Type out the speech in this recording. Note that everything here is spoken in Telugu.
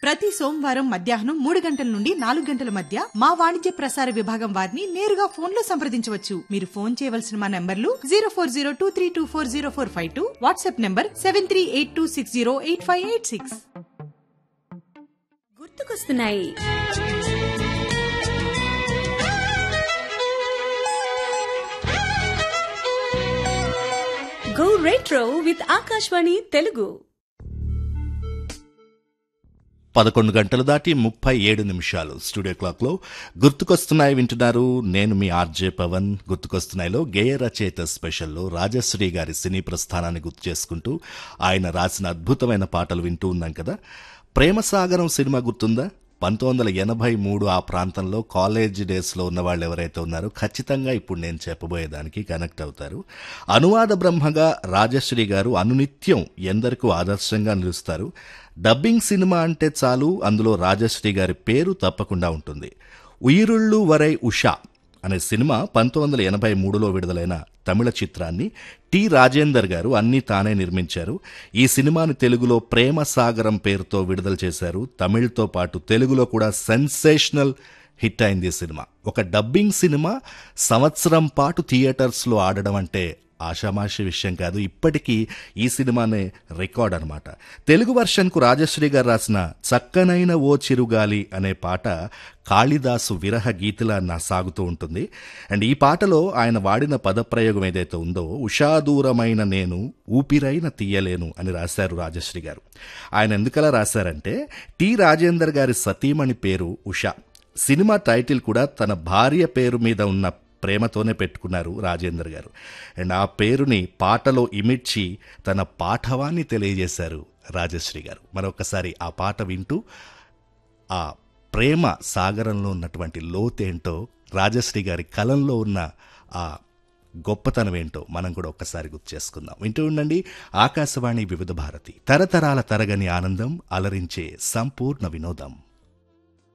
ప్రతి సోమవారం మధ్యాహ్నం మూడు గంటల నుండి నాలుగు గంటల మధ్య మా వాణిజ్య ప్రసార విభాగం వారిని నేరుగా ఫోన్ లో సంప్రదించవచ్చు మీరు ఫోన్ చేయవలసిన మా నంబర్లు zero four zero two three two four zero four five two WhatsApp number seven three eight two six zero eight five eight six గుర్తుకొస్తున్నాయి go retro with Akashvani Telugu పదకొండు గంటలు దాటి ముప్పై ఏడు నిమిషాలు స్టూడియో క్లాక్లో గుర్తుకొస్తున్నాయి వింటున్నారు నేను మీ ఆర్జే పవన్ గుర్తుకొస్తున్నాయిలో గేయ రచయిత స్పెషల్లో రాజశ్రీ గారి సినీ ప్రస్థానాన్ని గుర్తు చేసుకుంటూ ఆయన రాసిన అద్భుతమైన పాటలు వింటూ ఉన్నాం కదా ప్రేమసాగరం సినిమా గుర్తుందా పంతొమ్మిది వందల ఎనభై మూడు ఆ ప్రాంతంలో కాలేజ్ డేస్లో ఉన్న వాళ్ళు ఎవరైతే ఉన్నారో ఖచ్చితంగా ఇప్పుడు నేను చెప్పబోయేదానికి కనెక్ట్ అవుతారు అనువాద బ్రహ్మగా రాజశ్రీ గారు అనునిత్యం ఎందరికో ఆదర్శంగా నిలుస్తారు డబ్బింగ్ సినిమా అంటే చాలు అందులో రాజశ్రీ గారి పేరు తప్పకుండా ఉంటుంది ఉయిరుళ్ళు వరై ఉషా అనే సినిమా పంతొమ్మిది వందల ఎనభై మూడులో విడుదలైన తమిళ చిత్రాన్ని టి రాజేందర్ గారు అన్నీ తానే నిర్మించారు ఈ సినిమాని తెలుగులో ప్రేమ సాగరం పేరుతో విడుదల చేశారు తమిళ్తో పాటు తెలుగులో కూడా సెన్సేషనల్ హిట్ అయింది ఈ సినిమా ఒక డబ్బింగ్ సినిమా సంవత్సరం పాటు థియేటర్స్లో ఆడడం అంటే ఆషామాషి విషయం కాదు ఇప్పటికీ ఈ సినిమానే రికార్డ్ అనమాట తెలుగు వర్షన్కు రాజశ్రీ గారు రాసిన చక్కనైన ఓ చిరుగాలి అనే పాట కాళిదాసు విరహ గీతిలా నా సాగుతూ ఉంటుంది అండ్ ఈ పాటలో ఆయన వాడిన పదప్రయోగం ఏదైతే ఉందో ఉషాదూరమైన నేను ఊపిరైన తీయలేను అని రాశారు రాజశ్రీ గారు ఆయన ఎందుకలా రాశారంటే టి రాజేందర్ గారి సతీమణి పేరు ఉషా సినిమా టైటిల్ కూడా తన భార్య పేరు మీద ఉన్న ప్రేమతోనే పెట్టుకున్నారు రాజేందర్ గారు అండ్ ఆ పేరుని పాటలో ఇమిడ్చి తన పాఠవాన్ని తెలియజేశారు రాజశ్రీ గారు మరొకసారి ఆ పాట వింటూ ఆ ప్రేమ సాగరంలో ఉన్నటువంటి లోతేంటో రాజశ్రీ గారి కలంలో ఉన్న ఆ గొప్పతనం ఏంటో మనం కూడా ఒక్కసారి గుర్తు చేసుకుందాం వింటూ ఉండండి ఆకాశవాణి వివిధ భారతి తరతరాల తరగని ఆనందం అలరించే సంపూర్ణ వినోదం